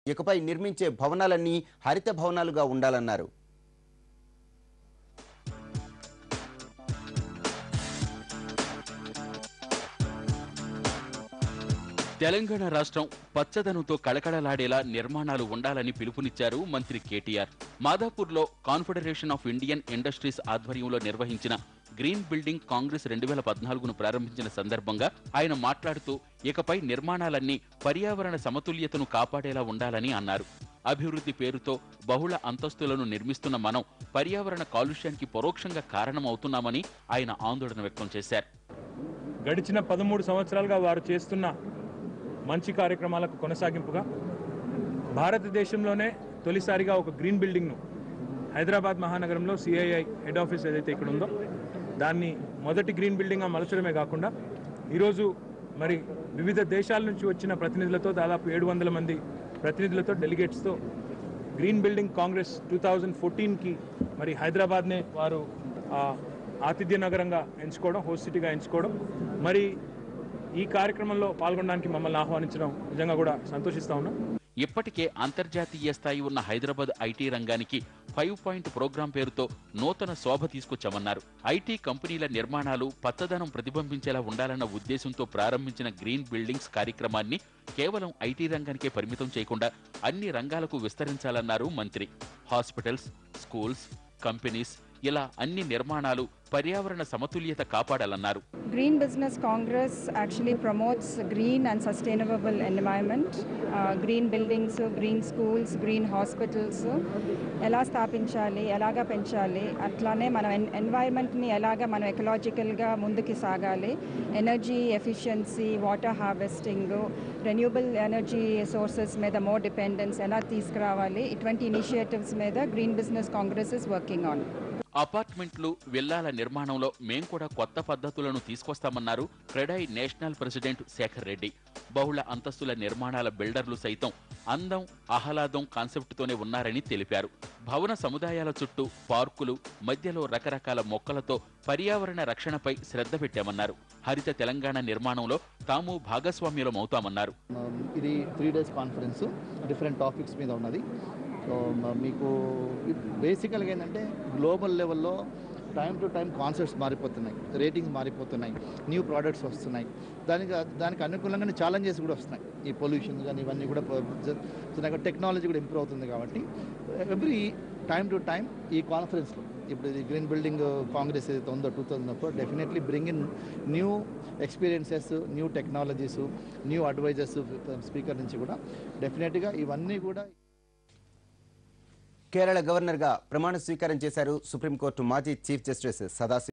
ఇకపై నిర్మించే భవనాలన్నీ హరిత భవనాలుగా ఉండాలన్నారు తెలంగాణ రాష్ట్రం పచ్చదనంతో కళకళలాడేలా నిర్మాణాలు ఉండాలని పిలుపునిచ్చారు మంత్రి కేటీఆర్ మాదాపూర్లో కాన్ఫెడరేషన్ ఆఫ్ ఇండియన్ ఇండస్ట్రీస్ ఆధ్వర్యంలో నిర్వహించిన గ్రీన్ బిల్డింగ్ కాంగ్రెస్ రెండు వేల పద్నాలుగును ప్రారంభించిన సందర్భంగా ఆయన మాట్లాడుతూ ఇకపై నిర్మాణాలన్నీ పర్యావరణ సమతుల్యతను కాపాడేలా ఉండాలని అన్నారు అభివృద్ధి పేరుతో బహుళ అంతస్తులను నిర్మిస్తున్న మనం పర్యావరణ కాలుష్యానికి పరోక్షంగా కారణమవుతున్నామని ఆయన ఆందోళన వ్యక్తం చేశారు గడిచిన పదమూడు సంవత్సరాలుగా వారు చేస్తున్న మంచి కార్యక్రమాలకు కొనసాగింపుగా భారతదేశంలోనే తొలిసారిగా ఒక గ్రీన్ బిల్డింగ్ను హైదరాబాద్ మహానగరంలో సిఐఐ హెడ్ ఆఫీస్ ఏదైతే ఇక్కడ ఉందో దాన్ని మొదటి గ్రీన్ బిల్డింగ్గా మలచడమే కాకుండా ఈరోజు మరి వివిధ దేశాల నుంచి వచ్చిన ప్రతినిధులతో దాదాపు ఏడు వందల మంది ప్రతినిధులతో డెలిగేట్స్తో green building congress two thousand ఫోర్టీన్కి మరి హైదరాబాద్నే వారు ఆ, ఆతిథ్య నగరంగా ఎంచుకోవడం హోస్ట్ సిటీగా ఎంచుకోవడం మరి ఈ కార్యక్రమంలో పాల్గొనడానికి మమ్మల్ని ఆహ్వానించడం నిజంగా కూడా సంతోషిస్తా ఉన్నాం ఇప్పటికే అంతర్జాతీయ స్థాయి ఉన్న హైదరాబాద్ ఐటీ రంగానికి ఫైవ్ పాయింట్ ప్రోగ్రాం పేరుతో నూతన శోభ తీసుకొచ్చామన్నారు ఐటీ కంపెనీల నిర్మాణాలు పచ్చదనం ప్రతిబింబించేలా ఉండాలన్న ఉద్దేశంతో ప్రారంభించిన గ్రీన్ బిల్డింగ్స్ కార్యక్రమాన్ని కేవలం ఐటీ రంగానికే పరిమితం చేయకుండా అన్ని రంగాలకు విస్తరించాలన్నారు మంత్రి హాస్పిటల్స్ స్కూల్స్ కంపెనీస్ ఇలా అన్ని నిర్మాణాలు పర్యావరణ సమతుల్యత కాపాడాలన్నారు Green Business Congress actually promotes green and sustainable environment, uh, green buildings, green schools, green hospitals. ఎలా స్థాపించాలి ఎలాగ పెంచాలి అట్లానే మనం ఎన్ ఎన్వైర్న్మెంట్ని ఎలాగ మనం ఎకలాజికల్గా ముందుకు సాగాలి energy efficiency water harvesting renewable energy sources మీద మోర్ డిపెండెన్స్ ఎలా తీసుకురావాలి ఇటువంటి ఇనిషియేటివ్స్ మీద green business congress is working on అపార్ట్మెంట్లు విల్లాల నిర్మాణంలో మేం కూడా కొత్త పద్ధతులను తీసుకొస్తామన్నారు క్రెడై నేషనల్ ప్రెసిడెంట్ శేఖర్ రెడ్డి బహుళ అంతస్తుల నిర్మాణాల బిల్డర్లు సైతం అందం ఆహ్లాదం కాన్సెప్ట్తోనే ఉన్నారని తెలిపారు భవన సముదాయాల చుట్టూ పార్కులు మధ్యలో రకరకాల మొక్కలతో పర్యావరణ రక్షణపై శ్రద్ధ పెట్టామన్నారు హరిత తెలంగాణ నిర్మాణంలో తాము భాగస్వామ్యులమవుతామన్నారు Um, ఇది three days conference different topics మీద ఉన్నది సో మ- మీకు బేసికల్గా ఏంటంటే గ్లోబల్ లెవెల్లో టైం టు టైం కాన్సెప్ట్స్ మారిపోతున్నాయి రేటింగ్స్ మారిపోతున్నాయి న్యూ ప్రోడక్ట్స్ వస్తున్నాయి దానికి దానికి అనుకూలంగానే ఛాలెంజెస్ కూడా వస్తున్నాయి ఈ పొల్యూషన్ కానీ ఇవన్నీ కూడా టెక్నాలజీ కూడా ఇంప్రూవ్ అవుతుంది కాబట్టి ఎవ్రీ టైం టు టైం ఈ కాన్ఫరెన్స్లో ఇప్పుడు ఇది గ్రీన్ బిల్డింగ్ కాంగ్రెస్ ఏదైతే ఉందో two thousand four definitely bring in new experiences new technologies new advisors speaker నుంచి కూడా డెఫినెట్గా ఇవన్నీ కూడా కేరళ గవర్నర్గా ప్రమాణ స్వీకారం చేశారు సుప్రీంకోర్టు మాజీ చీఫ్ జస్టిస్ సదాశివ